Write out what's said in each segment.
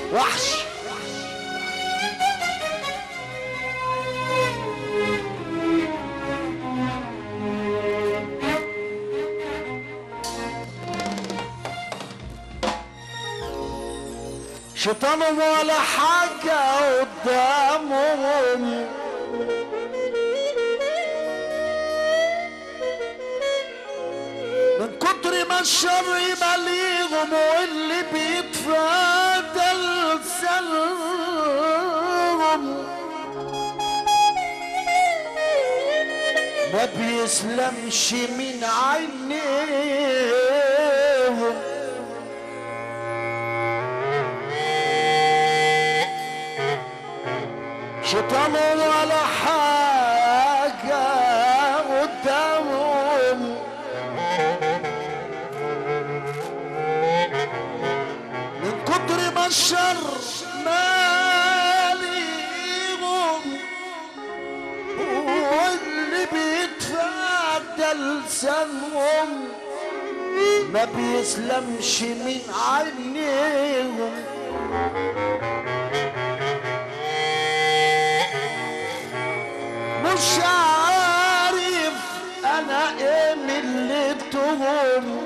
وحش شيطانهم ولا حاجة قدامهم من كتر ما الشر مليهم واللي بيتفادى لسانهم ما بيسلمش من عينيهم شيطان ولا حاجة قدامهم من كتر ما الشر ماليهم واللي بيتفادى لسانهم ما بيسلمش من عينيهم مش عارف انا ايه ملتهم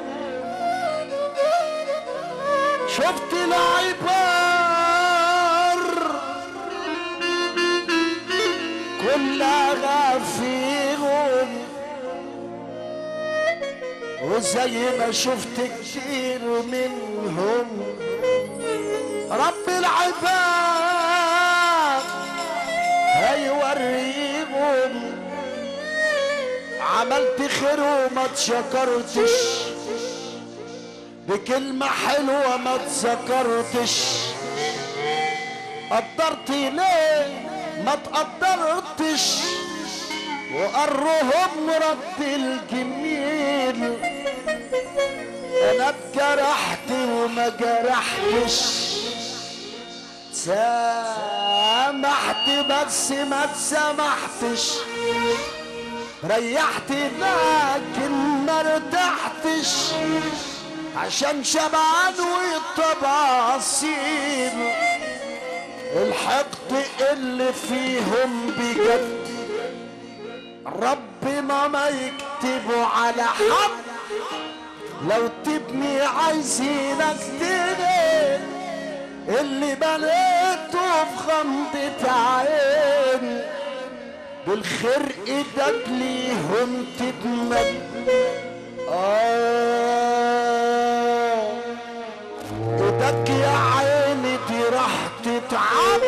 شفت العبار كلها فيهم وزي ما شفت كتير منهم رب العباد هيوريهم عملت خير وما تشكرتش بكلمة حلوة ما تذكرتش قدرت ليه ما تقدرتش وقرهم رد الجميل انا اتجرحت وما جرحتش سامحت بس ما تسامحتش ريحت لكن ما ارتحتش عشان شبعان والطبع اصيل الحقد اللي فيهم بجد ربنا ما يكتبه على حد لو تبني عايزينك تبني اللي بنيته في غمضة عين بالخير ايدك ليهم تتمد آه ايدك يا عيني دي راح تتعب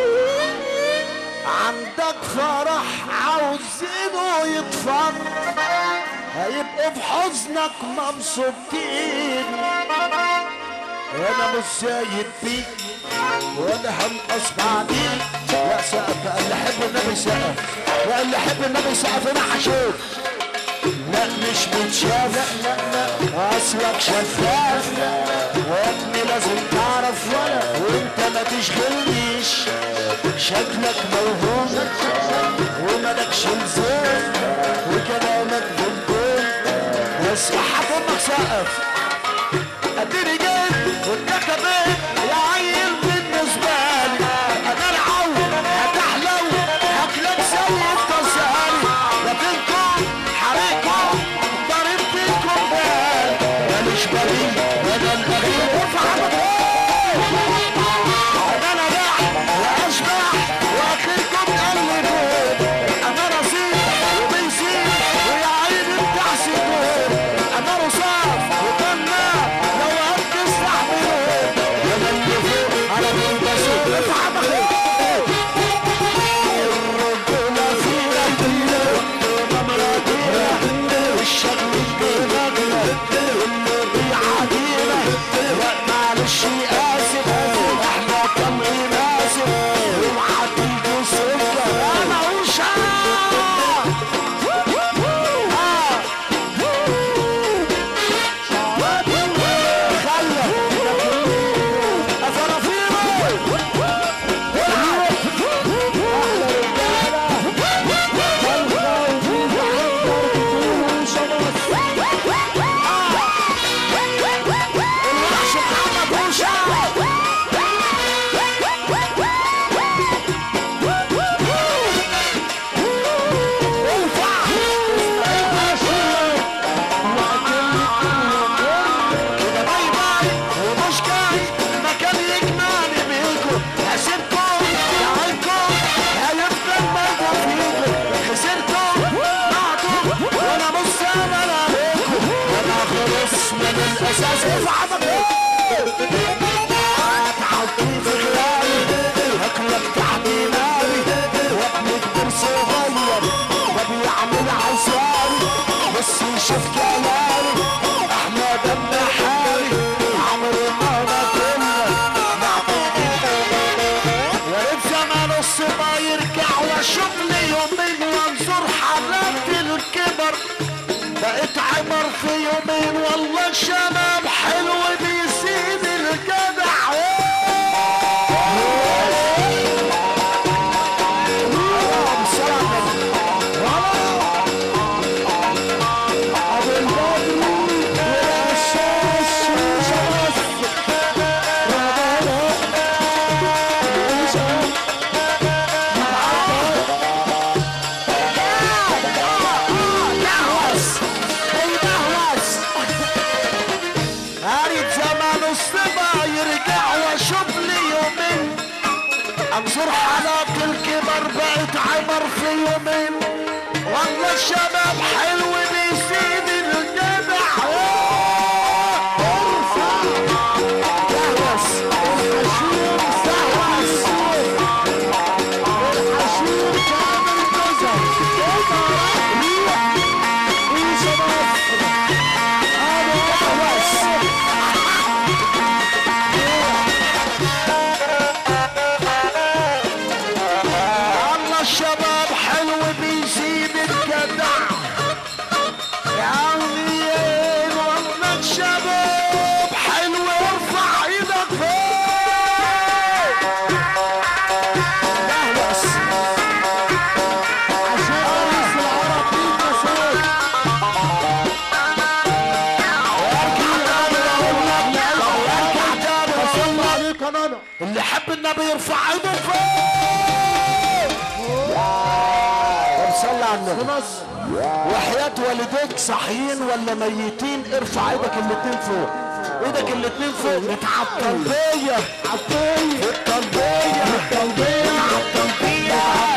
عندك فرح عاوزينه يطفر هيبقوا في حزنك مبسوطين انا مش زايد بيك ولا هنقص بعدين يا سقف اللي حب النبي سقف يا اللي حب النبي سقف انا هشوف لا مش متشاف لا لا لا اصلك شفاف يا ابني لازم تعرف ولا وانت ما تشغلنيش شكلك موهوم وملكش لزوم وكلامك بلبل واسمع حد امك سقف اديني جيت واتكتبت يا عيل بالنسبه لي انا العون هتحلو هاكلك زي التسالي لكنكم حريكم ضارب فيكم بال ماليش بريء انا الاخير ارفع انا نجاح واشبع واخركم قلبون انا رصيد وبيزيد ويا عيني بتحسدون انا رصاص وكنا لو قد تستحملون انا اللي فوق على طول بسوق ارفع الرجولة في رجلة مراتينا الشغل الجنة اللي عدينا لا معلش اسف احنا كم ناسف اوعى تيجي سكة انا وشا خلى افرافيرو الوحش محمد هوشة اتعمر في يومين والله الشباب حلو بيسيب الجدع اللهم صل على النبي. أبو البدر والأساس شرف. يهوس يهوس اريد زمان الصبا يرجع واشوف لي يومين انظر حالات الكبر بقت عمر في يومين والله الشباب حلو بيسيد الجدع ارفع يهوس الحشيم سهوس الحشيم كامل جزر الله الشباب حلو بيزيد الجدع يا عميين والله الشباب حلو ارفع ايدك فوق اهوس عشان رئيس العرب فيك مسؤول اللي حب النبي يرفع ايده فوق طب صلى على النبي وحياة والديك صحيين ولا ميتين ارفع ايدك الاتنين فوق ايدك الاتنين فوق متعطلبية عطية الطلبية الطلبية الطلبية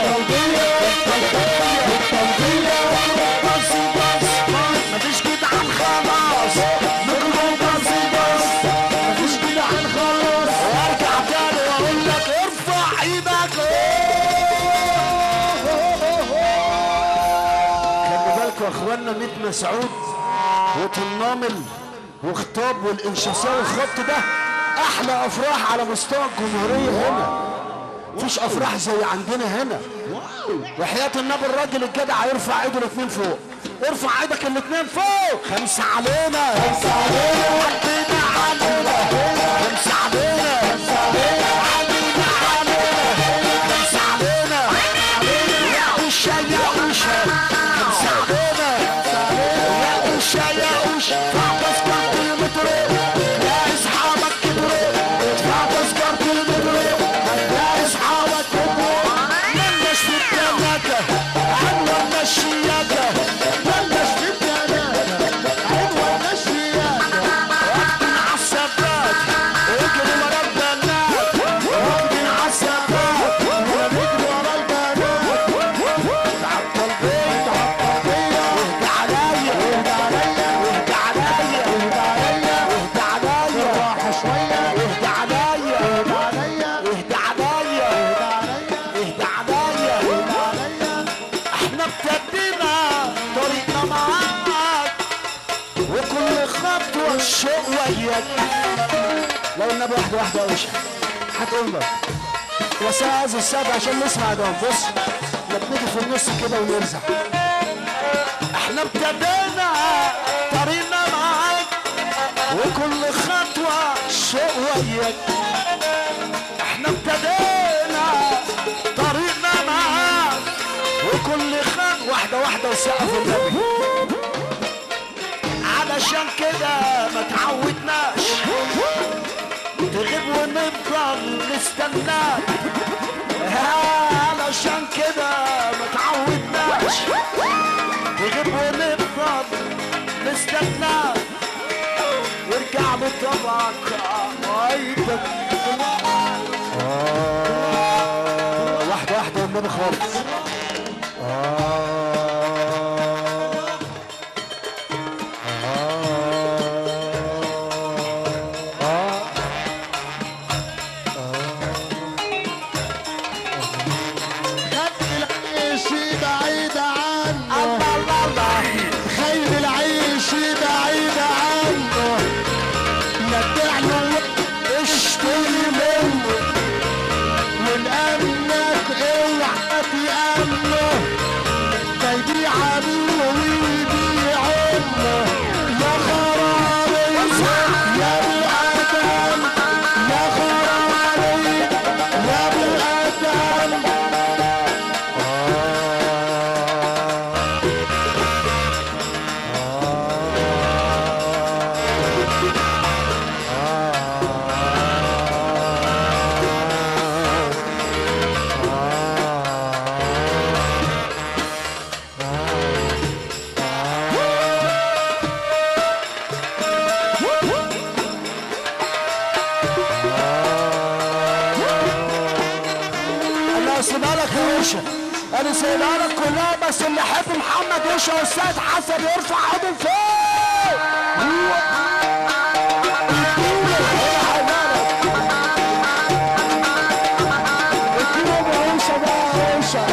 الطلبية بس بس مفيش كده عن خلاص نقول بس بس مفيش كده عن خلاص وارجع تاني واقول لك ارفع ايدك خلي بالكوا يا اخوانا ميت مسعود وطنامل وخطاب والانشاسيه والخط ده احلى افراح على مستوى الجمهوريه هنا مفيش افراح زي عندنا هنا وحياة النبي الراجل الجدع يرفع ايده الاثنين فوق ارفع ايدك الاثنين فوق خمسة علينا خمسة علينا علينا علينا خمسة علينا خمسة علينا علينا علينا خمسة علينا يا وشا يا وشا خمسة علينا يا وشا يا وشا ادفع تذكرة المترو يا اصحابك كبروا ادفع تذكرة المترو يا اصحابك كبروا ملناش في التلاجة عنوان الشياكة ملناش في التلاجة عنوان الشياكة واخدين عالسبات اجري ورا البنات واخدين عالسبات ونجري ورا البنات تعطل بيا تعطل بيا واهدى عليا واهدى عليا واهدى عليا واهدى عليا واهدى عليا راحة شوية واهدى عليا واهدى عليا واهدى عليا واهدى عليا اهدى عليا احنا ابتدينا طريقنا معاك وكل خطوة الشوق وياك لو النبي واحدة واحدة وش هتقول بقى وساز السابع عشان نسمع ده بص احنا بنيجي في النص كده ونرزع احنا ابتدينا طريقنا معاك وكل خطوة شوق وياك احنا ابتدينا طريقنا معاك وكل خطوة واحدة واحدة وسقف النبي علشان كده ما تعودناش تغيب ونفضل نستناك علشان كده ما تعودناش تغيب ونفضل نستناك وارجع بطبعك عوايدك واحدة واحدة والنبي خالص خد العيش بعيد عنه الله الله الله خير العيش بعيد عنه لا تعنوا اشتري يوشا انا سايلها لك كلها بس اللي يحب محمد يوشا والسيد حسن يرفع ايده فوق اديله ابو يوشا بقى يا يوشا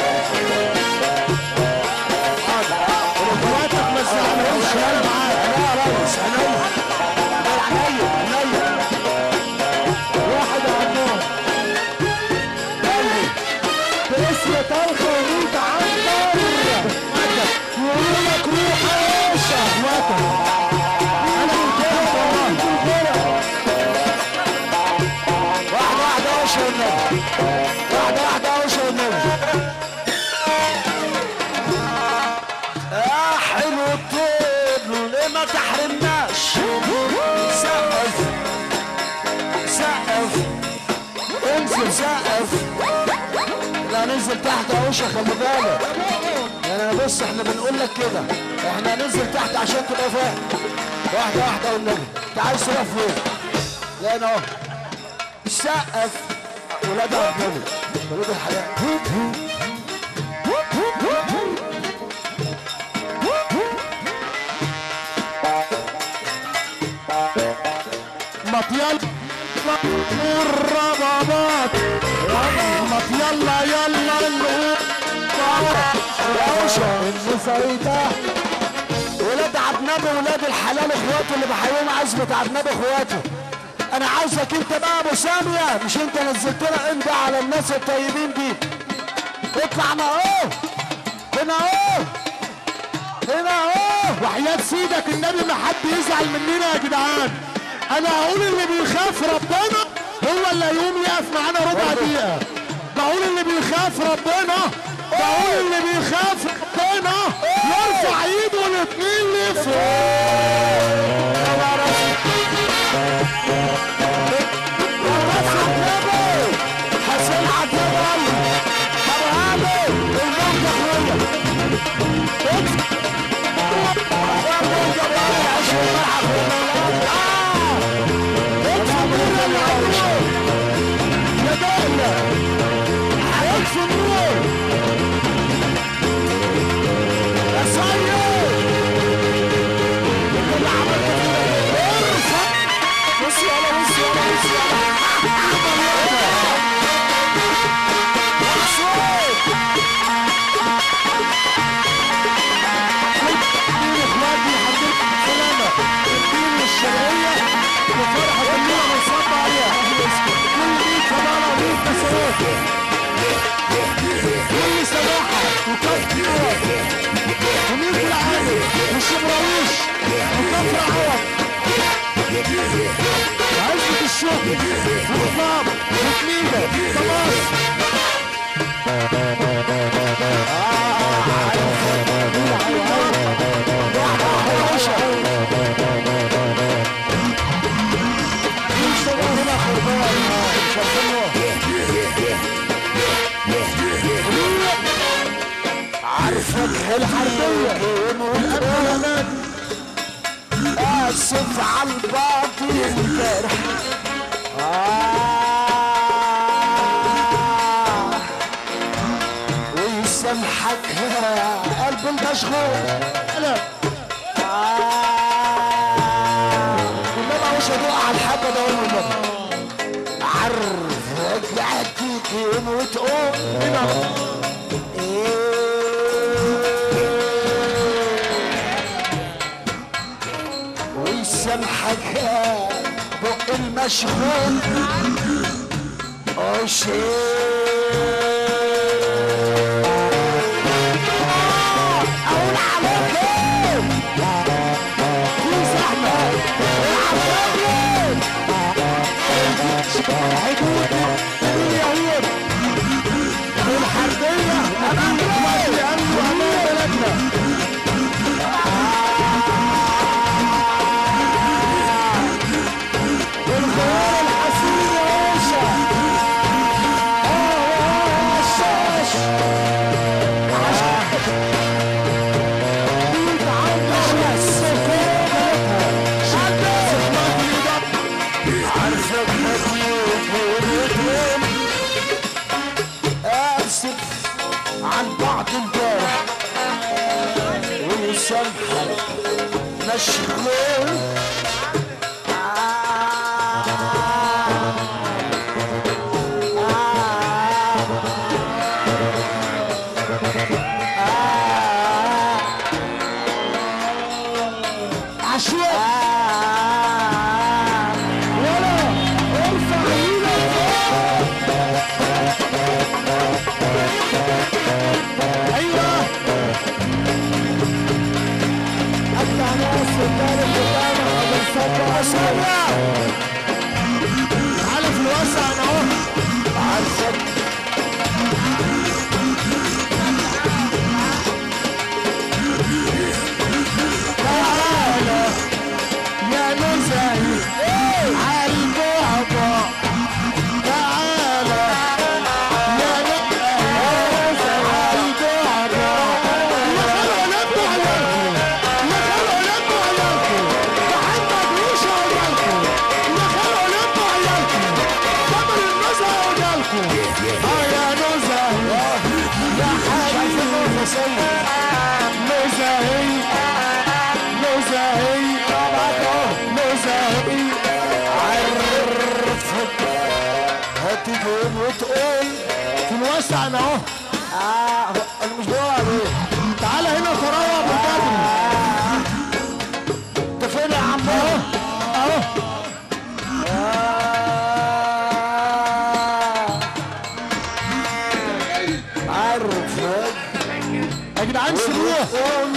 اخواتك ما تزعلهمش يلا معاك انا يا ريس عينيا عينيا عينيا واحد يا عمار قلبي باسم طلخه وميت عنتر يقولوا لك روح يا باشا اخواتك انا من كده والله واحده واحده يا باشا والنبي واحده واحده يا باشا والنبي يا حلو الطول ليه ما تحرمناش سقف سقف انزل سقف لا ننزل تحت يا وشة خلي بالك يعني انا بص احنا بنقول لك كده احنا هننزل تحت عشان تبقى فاهم واحدة واحدة والنبي انت عايز تروح فين؟ لا انا اهو سقف ولاد عبد النبي ولاد الحياة مطيال الربابات مط يلا يلا نقول يا وشة النسايدة ولاد عبد النبي ولاد الحلال اخواته اللي بحييهم عزمة عبد النبي اخواته انا عايزك انت بقى ابو سامية مش انت نزلت لنا انت على الناس الطيبين دي اطلع ما اهو هنا اهو هنا اهو وحياة سيدك النبي ما حد يزعل مننا يا جدعان انا هقول اللي بيخاف ربنا هو اللي هيقوم يقف معانا ربع دقيقة بقول اللي بيخاف ربنا بقول اللي بيخاف ربنا يرفع ايده الاتنين لفوق وفاة عبد حسين عبد النبي ابو هاني الموت اخويا يا ابو جبار عشان ملعب الولاد اه ادفع النور اللي عمره يا دولة هيطفي النور يا سيد انت اللي عملت كده ارفع بص يلا بص يلا بص يلا الدين اخواتي الحمد لله سلامة الدين والشرعية وفرحة كلنا بنصب عليها كل ميت فضالة وميت مسارات كل سماحة وكف نور وميت العالي والشبراويش وكفر عوض وعزة الشغل وخطاب وكميدة طماس عارفك الحربية والأمان آسف على الباطل الجرح آه ويسامحك قلب المشغول لا والنبي مش هتقع على الحبة ده أقول النبي عرفك يحكيك يوم وتقوم هنا ويسامحك بق المشغول اقول عليك ايه في زحمه العفاريت حدود اليهود الحربيه امام اخواتي امن وامان بلدنا والخيال الحسين يا باشا اه الشاش بيت عند الشاش عارفك هديك مشغول عشوائي ولا ارفع ايدك ايوه افتح ناس قدامك قدامك بنصبح اسرع تعالى في الوسع انا اهو عارفك تعالى يا نزهي عالبعبع تعالى يا نزهي عالبعبع يا خلق لبوا عليكم يا خلق لبوا عليكم محمد مش عليكم يا خلق لبوا عليكم قبل النزهة وجالكم اه يا نزهي يا حبيبي نزهي نزهي نزهي عرفك هتجيب وتقول في الوسع انا اهو اه انا مش بقول عليه تعالى هنا تروى بالبدري انت فين يا عم اهو اهو عرفك يا جدعان سيبوه وتقول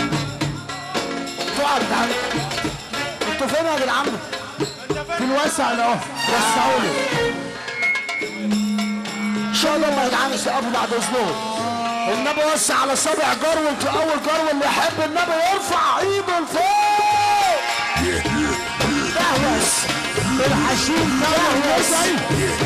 تقعد تعالى انتوا فين يا جدعان في الوسع انا اهو وسعوا لي ان شاء الله ما جدعان يسقفوا بعد اذنهم النبي وسع على سبع جرول في اول جرول اللي يحب النبي يرفع ايده لفوق دهوس الحشيم ده نزهي